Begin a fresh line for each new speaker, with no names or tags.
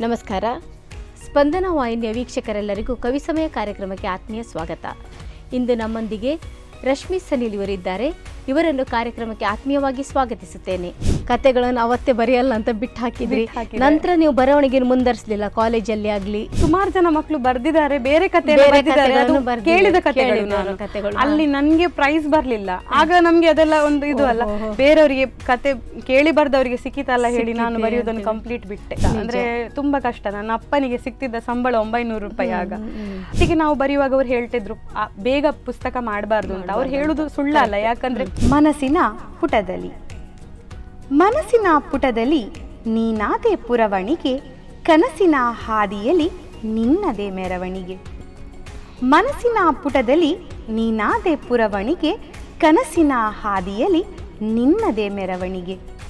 ನಮಸ್ಕಾರ ಸ್ಪಂದನ ವಾಹಿನಿಯ ವೀಕ್ಷಕರೆಲ್ಲರಿಗೂ ಕವಿ ಸಮಯ ಕಾರ್ಯಕ್ರಮಕ್ಕೆ ಆತ್ಮೀಯ ಸ್ವಾಗತ ಇಂದು ನಮ್ಮೊಂದಿಗೆ ರಶ್ಮಿ ಸನಿಲ್ ಇವರಿದ್ದಾರೆ ಇವರನ್ನು ಕಾರ್ಯಕ್ರಮಕ್ಕೆ ಆತ್ಮೀಯವಾಗಿ ಸ್ವಾಗತಿಸುತ್ತೇನೆ ಕತೆಗಳನ್ನು ಅವತ್ತೇ ಬರೆಯಲ್ಲ ಅಂತ ಬಿಟ್ಟು ಹಾಕಿದ್ರಿ
ಬಿಟ್ಟು ಹಾಕಿದೆ.
ನಂತರ ನೀವು ಬರವಣಿಗೆ ಮುಂದರ್ಸ್ಲಿಲ್ಲ ಕಾಲೇಜಲ್ಲಿ ಆಗ್ಲಿ
ಸುಮಾರು ಜನ ಮಕ್ಕಳು ಬರ್ದಿದ್ದಾರೆ ಬೇರೆ ಕತೆ
ಬೇರೆ
ಬರ್ದಿದ್ದಾರೆ ಅದು
ಕಥೆಗಳನ್ನು ಬರ್ದಿದ್ದಾರೆ.
ಕೇಳಿದ ಕಥೆಗಳು
ಕೇಳಿದ
ನಾನು
ಕಥೆಗಳು,
ಅಲ್ಲಿ ನನ್ಗೆ ಪ್ರೈಸ್ ಬರ್ಲಿಲ್ಲ ಆಗ ನಮ್ಗೆ ಅದೆಲ್ಲ ಒಂದು ಇದು ಅಲ್ಲ ಬೇರೆಯವರಿಗೆ ಕತೆ ಕೇಳಿ ಬರ್ದವರಿಗೆ ಸಿಕ್ಕಿತಲ್ಲ ಹೇಳಿ ನಾನು
ಸಿಕ್ಕಿದೆ
ಬರೆಯೋದನ್ನು ಕಂಪ್ಲೀಟ್ ಬಿಟ್ಟೆ ಅಂದ್ರೆ ತುಂಬಾ ಕಷ್ಟ ನನ್ನ ಅಪ್ಪನಿಗೆ ಸಿಕ್ತಿದ್ದ ಸಂಬಳ ಒಂಬೈನೂರು ರೂಪಾಯಿ ಆಗ ಹೀಗೆ ನಾವು ಬರೆಯುವಾಗ ಅವ್ರು ಹೇಳ್ತಿದ್ರು "ಆ, ಬೇಗ ಪುಸ್ತಕ ಮಾಡಬಾರ್ದು ಅಂತ ಅವ್ರು ಹೇಳುದು ಸುಳ್ಳಲ್ಲ ಯಾಕಂದ್ರೆ ಮನಸ್ಸಿನ ಪುಟದಲ್ಲಿ ಮನಸ್ಸಿನ ಪುಟದಲ್ಲಿ ನೀನಾದೆ ಪುರವಣಿಗೆ ಕನಸಿನ ಹಾದಿಯಲ್ಲಿ ನಿನ್ನದೇ ಮೆರವಣಿಗೆ ಮನಸ್ಸಿನ ಪುಟದಲ್ಲಿ ನೀನಾದೆ ಪುರವಣಿಗೆ ಕನಸಿನ ಹಾದಿಯಲ್ಲಿ ನಿನ್ನದೇ ಮೆರವಣಿಗೆ